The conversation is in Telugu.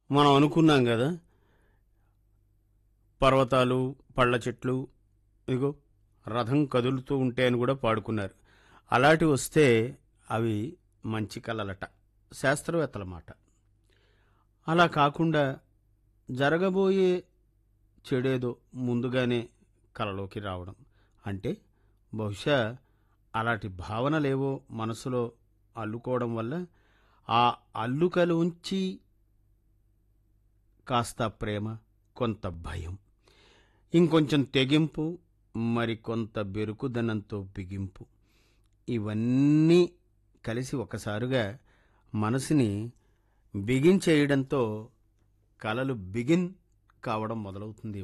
మనం అనుకున్నాం కదా పర్వతాలు పళ్ళ చెట్లు ఇగో రథం కదులుతూ ఉంటే అని కూడా పాడుకున్నారు అలాంటివి వస్తే అవి మంచి కలలట శాస్త్రవేత్తల మాట అలా కాకుండా జరగబోయే చెడేదో ముందుగానే కలలోకి రావడం అంటే బహుశా అలాంటి భావనలేవో మనసులో అల్లుకోవడం వల్ల ఆ అల్లుకలు ఉంచి కాస్త ప్రేమ కొంత భయం ఇంకొంచెం తెగింపు మరి కొంత బెరుకుదనంతో బిగింపు ఇవన్నీ కలిసి ఒకసారిగా మనసుని బిగించేయడంతో కలలు బిగిన్ కావడం మొదలవుతుంది